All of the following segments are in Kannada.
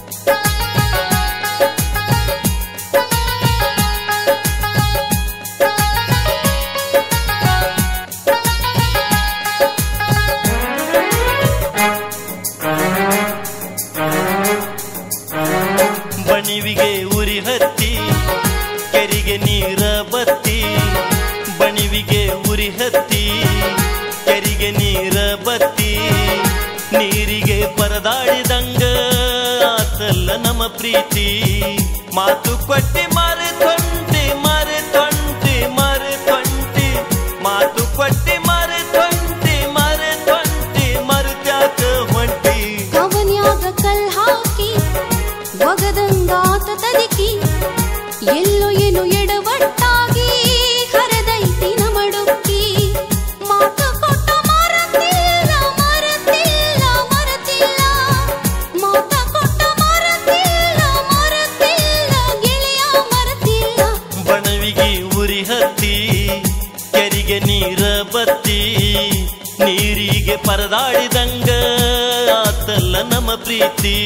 ಬಣಿವಿಗೆ ಉರಿ ಹತ್ತಿ ಕೆರಿಗೆ ನೀರ ಬತ್ತಿ ಬಣಿವಿಗೆ ಉರಿ ಹತ್ತಿ ಕೆರಿಗೆ ನೀರ ಬತ್ತಿ ನೀರಿಗೆ ಪರದಾಡಿದಂಗ ಆತಲ್ಲ ನಮ್ಮ ಪ್ರೀತಿ ಮಾತು ಕೊಟ್ಟಿ ಮಾರೆ ತೊಂಟಿ ಮಾರೆ ತೊಂಟಿ ಮಾರೆ ತೊಂಟಿ ಮಾತು ಕೊಟ್ಟಿ ಮಾರೆ ತೊಂಟಿ ಮಾರೆ ತೊಂಟಿ ಮರುತ್ಯಾಕ ಹೊಂಟಿ ಕವನ್ಯಾಗ ಕಲ್ ಹಾಕಿ ಒಗದಂಗಾತ ತದಿಕಿ ಎಲ್ಲೋ ಏನು ಎಡವಟ್ಟಾಗಿ ಹರದೈತಿ ನಮಡುಕ್ಕಿ ಮಾತು ಕೊಟ್ಟ ಮರತಿಲ್ಲ ಮರತಿಲ್ಲ ಮರತಿಲ್ಲ ಮಾತ ಕೊಟ್ಟ ಮರತಿಲ್ಲ ಮರತಿಲ್ಲ ಗೆಳೆಯ ಮರತಿಲ್ಲ ಬಣವಿಗೆ ಉರಿ ಹತ್ತಿ ಕೆರಿಗೆ ನೀರ ಬತ್ತಿ ನೀರಿಗೆ ಪರದಾಡಿದಂಗ ಆತಲ್ಲ ನಮ್ಮ ಪ್ರೀತಿ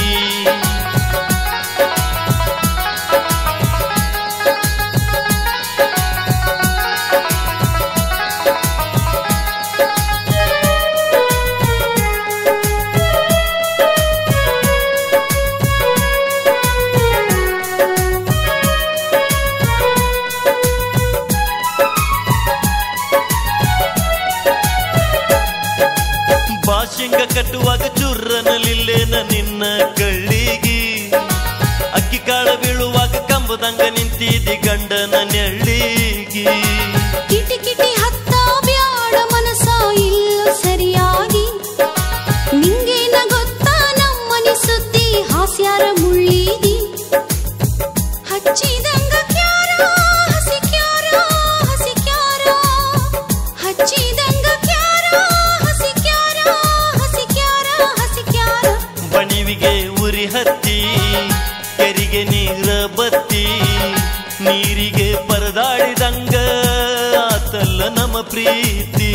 ಬಾಶಿಂಗ ಕಟ್ಟುವಾಗ ಚುರ್ರನಲಿಲ್ಲೇನ ನಿನ್ನ ಕಳ್ಳಿಗಿ ಅಕ್ಕಿ ಕಾಳ ಬೀಳುವಾಗ ಕಂಬದಂಗ ನಿಂತಿದಿ ಗಂಡನ ನೆಳ್ಳಿಗಿ ಕಿಟಿ ಕಿಟಿ ಹತ್ತ ಬ್ಯಾಡ ಮನಸ ಇಲ್ಲ ಸರಿಯಾಗಿ ನಿಂಗೇನ ಗೊತ್ತಾ ನಮ್ಮನಿ ಸುದ್ದಿ ಹಾಸ್ಯಾರ ಮುಳ್ಳಿಗಿ ಹಚ್ಚಿದಂಗ ಕ್ಯಾರ ಹಸಿ ಕ್ಯಾರ ಹಸಿ ಕ್ಯಾರ ಹಚ್ಚಿದಂಗ ಕ್ಯಾರ ಹಸಿ ಕ್ಯಾರ ಹಸಿ ಕ್ಯಾರ ಹಸಿ ಕ್ಯಾರ ಬಣಿವಿಗೆ ಉರಿ ಹತ್ತಿ ಕೆರಿಗೆ ನೀರ ಬತ್ತಿ ನೀರಿಗೆ ಪರದಾಡಿದಂಗ ಆತಲ್ಲ ನಮ್ಮ ಪ್ರೀತಿ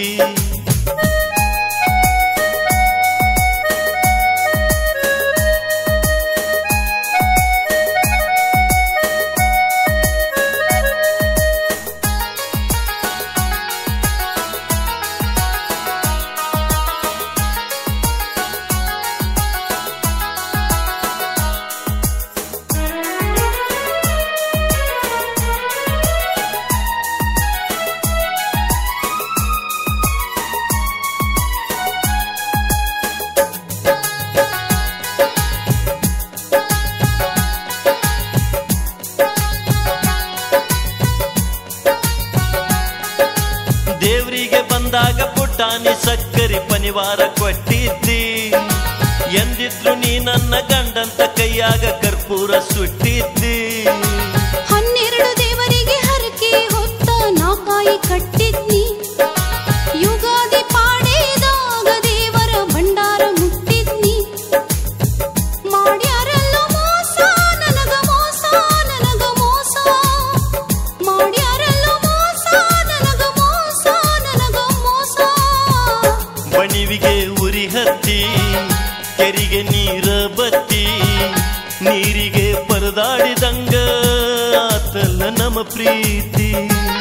ದೇವ್ರಿಗೆ ಬಂದಾಗ ಪುಟಾಣಿ ಸಕ್ಕರೆ ಪನಿವಾರ ಕೊಟ್ಟಿದ್ದಿ ಎಂದಿದ್ರು ನೀ ನನ್ನ ಗಂಡಂತ ಕೈಯಾಗ ಕರ್ಪೂರ ಸುಟ್ಟಿದ್ದಿ ಹನ್ನೆರಡು ದೇವರಿಗೆ ಹರಕೆ ಹೊತ್ತ ನಾಕಾಯಿ ಕಟ್ಟಿದ್ನಿ ಯುಗಾದಿ ಪಾಡೇದಾಗ ದೇವರ ಭಂಡಾರ ಮುಟ್ಟಿದ್ನಿ ಮಾಡ್ಯಾರಲ್ಲ ಮೋಸ ನನಗ ಮೋಸ ನನಗ ಮೋಸ ಮಾಡ್ಯಾರಲ್ಲ ಮೋಸ ನನಗ ಮೋಸ ನನಗ ಮೋಸ ಬಣಿವಿಗೆ ಉರಿ ಹತ್ತಿ ಕೆರಿಗೆ ನೀರ ಬತ್ತಿ ನೀರಿಗೆ ಪರದಾಡಿದಂಗ ಆತಲ್ಲ ನಮ್ಮ ಪ್ರೀತಿ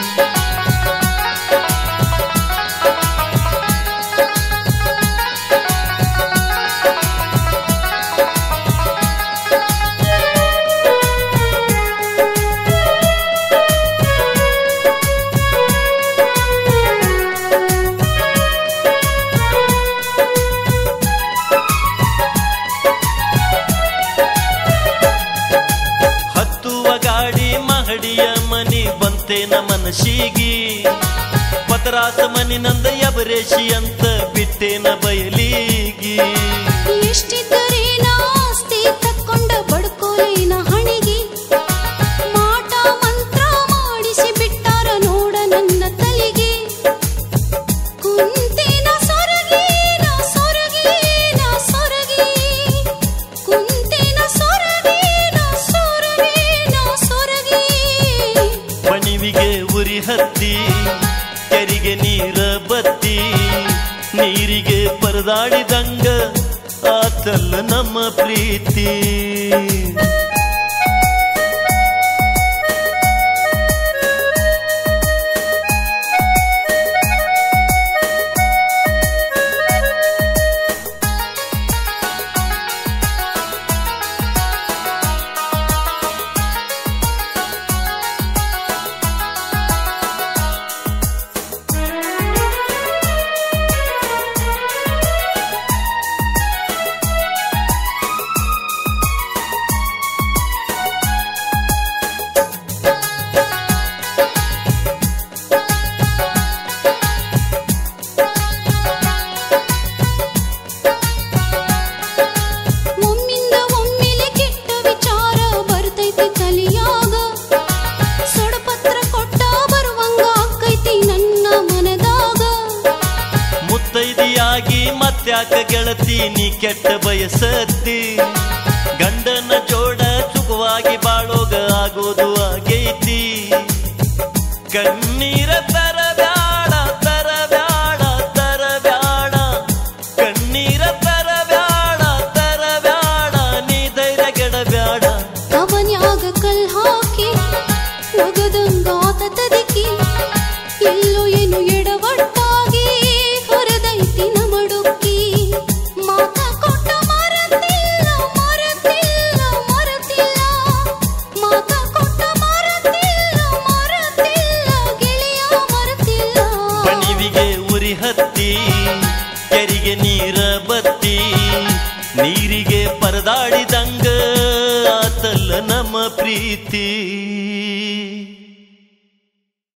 ಹತ್ತುವ ಗಾಡಿ ಮಹಡಿಯ ಮನಿ ಬಂತೇನ ಮನಸ್ಸಿಗಿ ಪತರಾಸ ಮನಿ ನಂದ ಎಬರೇಶಿ ಅಂತ ಬಿಟ್ಟೇನ ಬಯಲಿಗಿ ಎಷ್ಟಿದ್ದರೇನ ಆಸ್ತಿ ತಕ್ಕೊಂಡ ಬಡ್ಕೋಲೇನ ಹಣಿಗೆ ಮಾಟ ಮಂತ್ರ ಮಾಡಿಸಿ ಬಿಟ್ಟಾರ ನೋಡ ನನ್ನ ತಲೆಗೆ ಕುಂತೇನ ಸೊರಗೇನ ಸೊರಗೇನ ಸೊರಗಿ ಕುಂತೇನ ಸೊರಗೇನ ಸೊರಗೇನ ಸೊರಗಿ ಬಣಿವಿಗೆ ಉರಿ ಹತ್ತಿ ಕೆರಿಗೆ ನೀರ ಬತ್ತಿ ನೀರಿಗೆ ಪರದಾಡಿದಂಗ ಆತಲ್ಲ ನಮ್ಮ ಪ್ರೀತಿ ಪ್ರೀತಿ ಒಮ್ಮಿಂದ ಒಮ್ಮೆಲೆ ಕೆಟ್ಟ ವಿಚಾರ ಬರ್ತೈತಿ ತಲಿಯಾಗ ಸೊಡಪತ್ರ ಕೊಟ್ಟ ಬರುವಂಗ ಆಕೈತಿ ನನ್ನ ಮನದಾಗ ಮುತ್ತೈದಿಯಾಗಿ ಮತ್ಯಾಕ ಗೆಳತಿ ನೀ ಕೆಟ್ಟ ಬಯಸತ್ತಿ ಗಂಡನ ಜೋಡ ಸುಖವಾಗಿ ಬಾಳೋಗ ಆಗೋದು ಆಗೈತಿ ಕಣ್ಣೀರ ತರ ಬ್ಯಾಡ ತರ ಬ್ಯಾಡ ತರ ಬ್ಯಾಡ ಕಣ್ಣೀರ ತರ ಬ್ಯಾಡ ತರ ಬ್ಯಾಡ ನೀ ಧೈರ್ಯ ಗೆಡಬ್ಯಾಡ ಅವನ್ಯಾಗ ಕಲ್ ಹಾಕಿ ಒಗದಂಗಾತ ತದಕಿ ಎಲ್ಲೋ ಏನು ಎಡವಟ್ಟಾಗಿ ಹೊರದೈತಿ ನಮಡುಕ್ಕಿ ಮಾತ ಕೊಟ್ಟ ಮರತಿಲ್ಲ ಮರತಿಲ್ಲ ಮರತಿಲ್ಲ ಮಾತ ಕೊಟ್ಟ ಮರತಿಲ್ಲ ಮರತಿಲ್ಲ ಗೆಳೆಯ ಮರತಿಲ್ಲ ಬಣಿವಿಗೆ ಉರಿ ಹತ್ತಿ ಕೆರಿಗೆ ನೀರ ಬತ್ತಿ ನೀರಿಗೆ ಪರದಾಡಿದಂಗ ಆತಲ್ಲ ನಮ್ಮ ಪ್ರೀತಿ